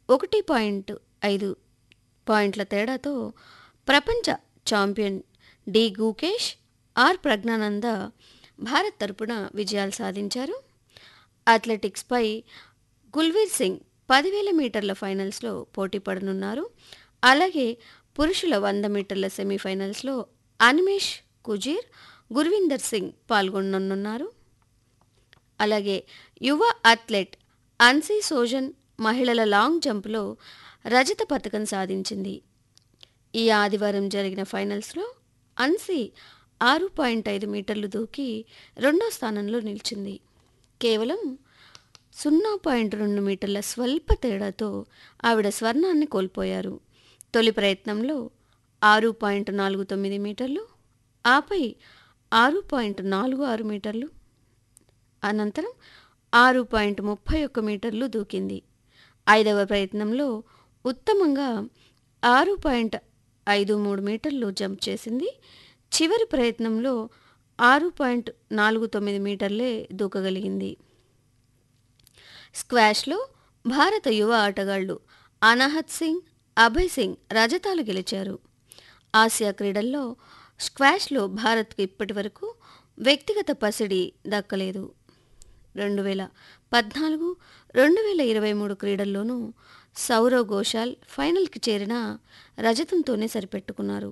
ఒకటి పాయింట్ ఐదు పాయింట్ల తేడాతో ప్రపంచ champion D Gukesh R Praggnanandhaa Bharat తరపున విజయాలు సాధించారు అథ్లెటిక్స్పై గుల్వీర్ సింగ్ పదివేల మీటర్ల ఫైనల్స్లో పోటీ పడనున్నారు అలాగే పురుషుల వంద మీటర్ల సెమీఫైనల్స్లో అనిమేష్ కుజీర్ గుర్విందర్ సింగ్ పాల్గొననున్నారు అలాగే యువ అథ్లెట్ అన్సీ సోజన్ మహిళల లాంగ్ జంప్లో రజత పథకం సాధించింది ఈ ఆదివారం జరిగిన ఫైనల్స్లో అన్సీ ఆరు పాయింట్ ఐదు మీటర్లు దూకి రెండో స్థానంలో నిలిచింది కేవలం సున్నా పాయింట్ రెండు మీటర్ల స్వల్ప తేడాతో ఆవిడ స్వర్ణాన్ని కోల్పోయారు తొలి ప్రయత్నంలో ఆరు పాయింట్ నాలుగు తొమ్మిది మీటర్లు ఆపై ఆరు పాయింట్ నాలుగు ఆరు మీటర్లు అనంతరం ఆరు పాయింట్ ముప్పై ఒక్క మీటర్లు దూకింది ఐదవ ప్రయత్నంలో ఉత్తమంగా ఆరు పాయింట్ ఐదు మూడు మీటర్లు జంప్ చేసింది చివరి ప్రయత్నంలో ఆరు పాయింట్ నాలుగు తొమ్మిది మీటర్లే దూకగలిగింది స్క్వాష్లో భారత యువ ఆటగాళ్లు అనాహత్ సింగ్ అభయ్ సింగ్ రజతాలు గెలిచారు ఆసియా క్రీడల్లో స్క్వాష్లో భారత్కు ఇప్పటి వరకు వ్యక్తిగత పసిడి దక్కలేదు రెండు వేల పద్నాలుగు రెండు వేల ఇరవై మూడు క్రీడల్లోనూ సౌరవ్ ఘోషాల్ ఫైనల్కి చేరిన రజతంతోనే సరిపెట్టుకున్నారు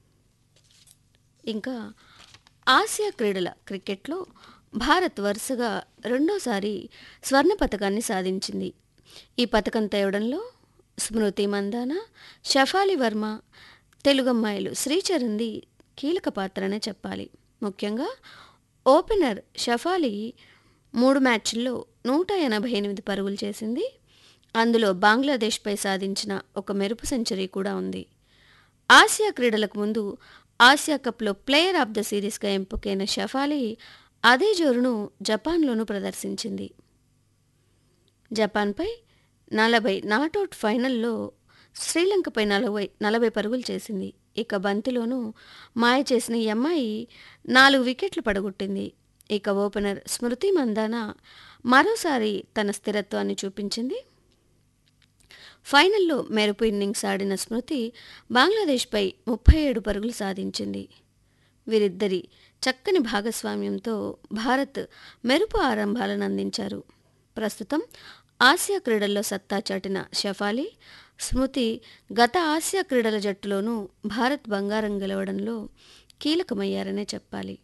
ఇంకా ఆసియా క్రీడల క్రికెట్లో భారత్ వరుసగా రెండోసారి స్వర్ణ పథకాన్ని సాధించింది ఈ పథకం తేవడంలో స్మృతి మందాన షఫాలి వర్మ తెలుగమ్మాయిలు శ్రీచరంది కీలక పాత్రనే చెప్పాలి ముఖ్యంగా ఓపెనర్ షఫాలి మూడు మ్యాచ్ల్లో నూట ఎనభై ఎనిమిది పరుగులు చేసింది అందులో బంగ్లాదేశ్పై సాధించిన ఒక మెరుపు సెంచరీ కూడా ఉంది ఆసియా క్రీడలకు ముందు ఆసియా కప్లో ప్లేయర్ ఆఫ్ ద సిరీస్గా ఎంపికైన షఫాలి అదే జోరును జపాన్లోనూ ప్రదర్శించింది జపాన్పై నలభై నాటౌట్ ఫైనల్లో శ్రీలంకపై నలభై నలభై పరుగులు చేసింది ఇక బంతిలోనూ మాయ చేసిన ఈ అమ్మాయి నాలుగు వికెట్లు పడగొట్టింది ఇక ఓపెనర్ స్మృతి మందాన మరోసారి తన స్థిరత్వాన్ని చూపించింది ఫైనల్లో మెరుపు ఇన్నింగ్స్ ఆడిన స్మృతి బంగ్లాదేశ్పై ముప్పై ఏడు పరుగులు సాధించింది వీరిద్దరి చక్కని భాగస్వామ్యంతో భారత్ మెరుపు ఆరంభాలను అందించారు ప్రస్తుతం ఆసియా క్రీడల్లో సత్తా చాటిన షఫాలి స్మృతి గత ఆసియా క్రీడల జట్టులోనూ భారత్ బంగారం గెలవడంలో కీలకమయ్యారనే చెప్పాలి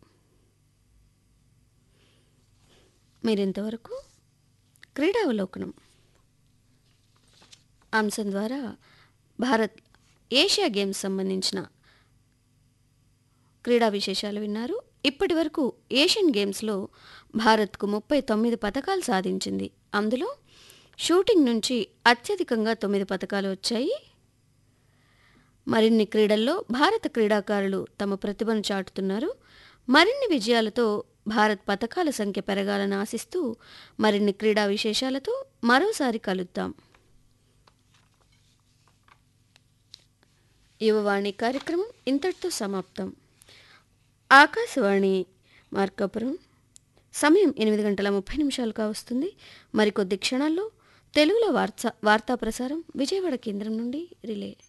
మీరింతవరకు క్రీడావలోకనం అంశం ద్వారా భారత్ ఏషియా గేమ్స్ సంబంధించిన క్రీడా విశేషాలు విన్నారు ఇప్పటి వరకు ఏషియన్ గేమ్స్లో భారత్కు ముప్పై తొమ్మిది పథకాలు సాధించింది అందులో షూటింగ్ నుంచి అత్యధికంగా తొమ్మిది పథకాలు వచ్చాయి మరిన్ని క్రీడల్లో భారత క్రీడాకారులు తమ ప్రతిభను చాటుతున్నారు మరిన్ని విజయాలతో భారత్ పథకాల సంఖ్య పెరగాలని ఆశిస్తూ మరిన్ని క్రీడా విశేషాలతో మరోసారి కలుద్దాం యువవాణి కార్యక్రమం ఇంతటితో సమాప్తం ఆకాశవాణి మార్కాపురం సమయం ఎనిమిది గంటల ముప్పై నిమిషాలుగా వస్తుంది మరికొద్ది క్షణాల్లో తెలుగులో వార్తా వార్తా ప్రసారం విజయవాడ కేంద్రం నుండి రిలే